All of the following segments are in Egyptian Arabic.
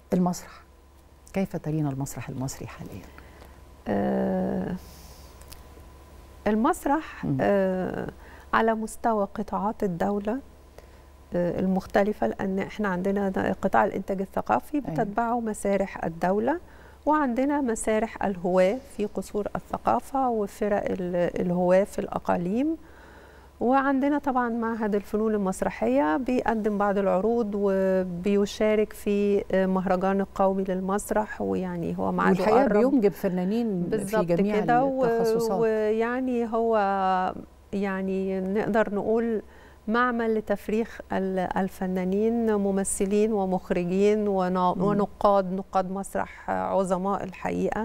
المسرح كيف ترين المسرح المصري حاليا آه المسرح آه على مستوى قطاعات الدولة آه المختلفة لأن احنا عندنا قطاع الإنتاج الثقافي بتتبعه مسارح الدولة وعندنا مسارح الهواة في قصور الثقافة وفرق الهواة في الأقاليم وعندنا طبعا معهد الفنون المسرحية بيقدم بعض العروض وبيشارك في مهرجان القومي للمسرح ويعني هو معهد والحقيقة بينجب فنانين في جميع كده التخصصات ويعني هو يعني نقدر نقول معمل لتفريخ الفنانين ممثلين ومخرجين ونقاد نقاد مسرح عظماء أنتج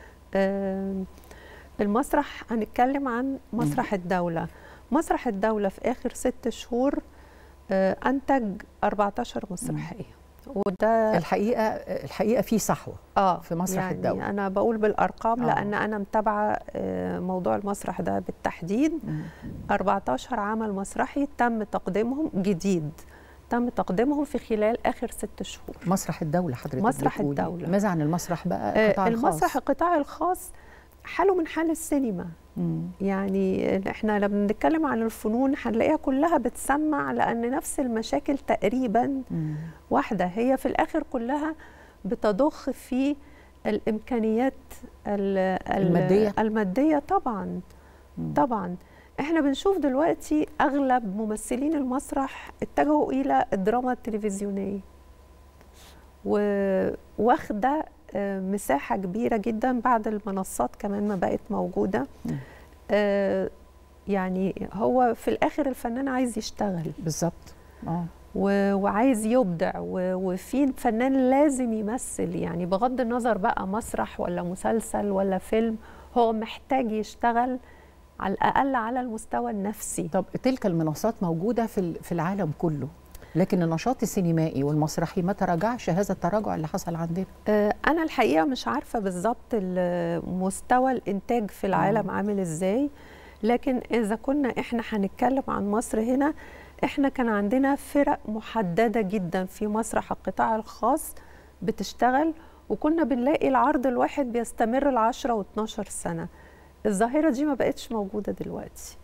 المسرح هنتكلم عن مسرح الدولة مسرح الدولة في آخر ست شهور أنتج 14 مسرحية وده الحقيقه الحقيقه في صحوه اه في مسرح يعني الدوله انا بقول بالارقام آه. لان انا متابعه موضوع المسرح ده بالتحديد مم. 14 عمل مسرحي تم تقديمهم جديد تم تقديمهم في خلال اخر ست شهور مسرح الدوله حضرتك مسرح بتقولي. الدوله ماذا عن المسرح بقى القطاع الخاص المسرح القطاع الخاص حاله من حال السينما مم. يعني احنا لما بنتكلم عن الفنون هنلاقيها كلها بتسمع لان نفس المشاكل تقريبا مم. واحده هي في الاخر كلها بتضخ في الامكانيات الماديه الماديه طبعا مم. طبعا احنا بنشوف دلوقتي اغلب ممثلين المسرح اتجهوا الى الدراما التلفزيونيه وواخده مساحه كبيره جدا بعد المنصات كمان ما بقت موجوده آه يعني هو في الاخر الفنان عايز يشتغل بالظبط اه وعايز يبدع وفي فنان لازم يمثل يعني بغض النظر بقى مسرح ولا مسلسل ولا فيلم هو محتاج يشتغل على الاقل على المستوى النفسي طب تلك المنصات موجوده في في العالم كله لكن النشاط السينمائي والمسرحي ما تراجعش هذا التراجع اللي حصل عندنا انا الحقيقه مش عارفه بالظبط مستوى الانتاج في العالم عامل ازاي لكن اذا كنا احنا هنتكلم عن مصر هنا احنا كان عندنا فرق محدده جدا في مسرح القطاع الخاص بتشتغل وكنا بنلاقي العرض الواحد بيستمر ل 10 و12 سنه الظاهره دي ما بقتش موجوده دلوقتي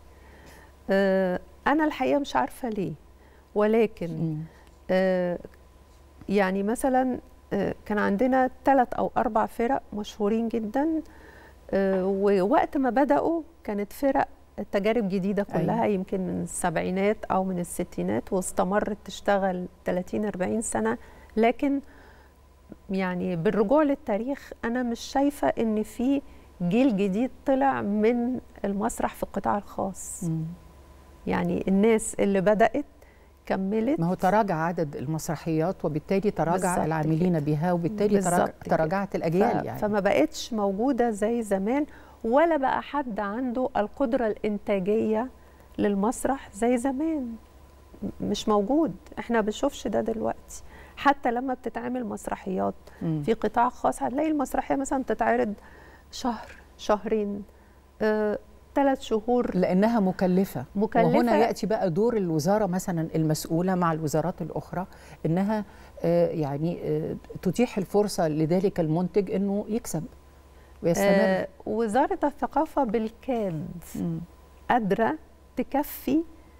انا الحقيقه مش عارفه ليه ولكن آه يعني مثلا آه كان عندنا ثلاث او اربع فرق مشهورين جدا آه ووقت ما بداوا كانت فرق تجارب جديده كلها أيوة. يمكن من السبعينات او من الستينات واستمرت تشتغل 30 40 سنه لكن يعني بالرجوع للتاريخ انا مش شايفه ان في جيل جديد طلع من المسرح في القطاع الخاص م. يعني الناس اللي بدات كملت ما هو تراجع عدد المسرحيات وبالتالي تراجع العاملين بها وبالتالي تراجع تراجعت الاجيال ف... يعني فما بقتش موجوده زي زمان ولا بقى حد عنده القدره الانتاجيه للمسرح زي زمان مش موجود احنا بنشوفش ده دلوقتي حتى لما بتتعمل مسرحيات م. في قطاع خاص هتلاقي المسرحيه مثلا تتعرض شهر شهرين أه ثلاث شهور لانها مكلفه مكلفه وهنا ياتي بقى دور الوزاره مثلا المسؤوله مع الوزارات الاخرى انها آه يعني آه تتيح الفرصه لذلك المنتج انه يكسب ويستمر آه وزاره الثقافه بالكاد م. قادره تكفي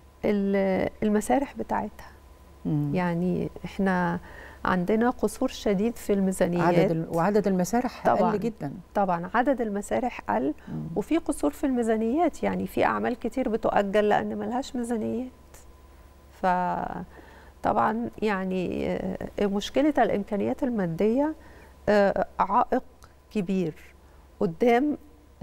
المسارح بتاعتها م. يعني احنا عندنا قصور شديد في الميزانيات عدد وعدد المسارح طبعا قل جدا طبعا عدد المسارح قل مم. وفي قصور في الميزانيات يعني في اعمال كتير بتؤجل لان ملهاش ميزانيات ف طبعا يعني مشكله الامكانيات الماديه عائق كبير قدام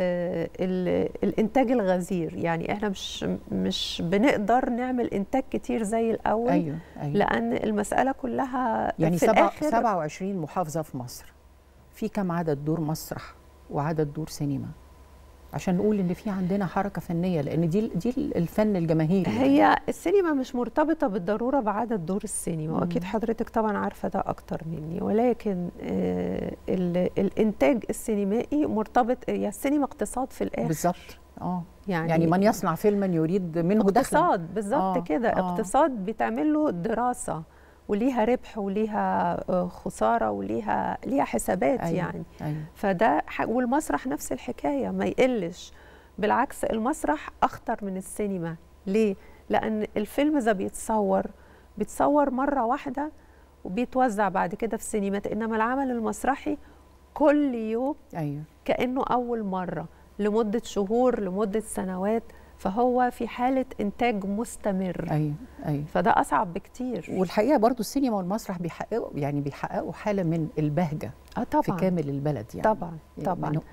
الانتاج الغزير يعني احنا مش مش بنقدر نعمل انتاج كتير زي الاول أيوة أيوة. لان المساله كلها يعني في سبع الآخر 27 محافظه في مصر في كم عدد دور مسرح وعدد دور سينما عشان نقول ان في عندنا حركه فنيه لان دي دي الفن الجماهيري هي يعني. السينما مش مرتبطه بالضروره بعدد دور السينما واكيد حضرتك طبعا عارفه ده اكتر مني ولكن آه الانتاج السينمائي مرتبط هي السينما اقتصاد في الاخر بالظبط اه يعني, يعني من يصنع فيلما يريد منه اقتصاد بالظبط آه كده آه اقتصاد بيتعمل له دراسه وليها ربح وليها آه، خساره وليها ليها حسابات أيوة. يعني أيوة. فده ح- والمسرح نفس الحكايه ما يقلش بالعكس المسرح اخطر من السينما ليه لان الفيلم اذا بيتصور بيتصور مره واحده وبيتوزع بعد كده في السينمات انما العمل المسرحي كل يوم أيوة. كانه اول مره لمده شهور لمده سنوات فهو في حاله انتاج مستمر أيوة. أيوة. فده اصعب بكتير والحقيقه برضو السينما والمسرح بيحققوا يعني بيحققوا حاله من البهجه اه طبعا في كامل البلد يعني طبعا يعني طبعا من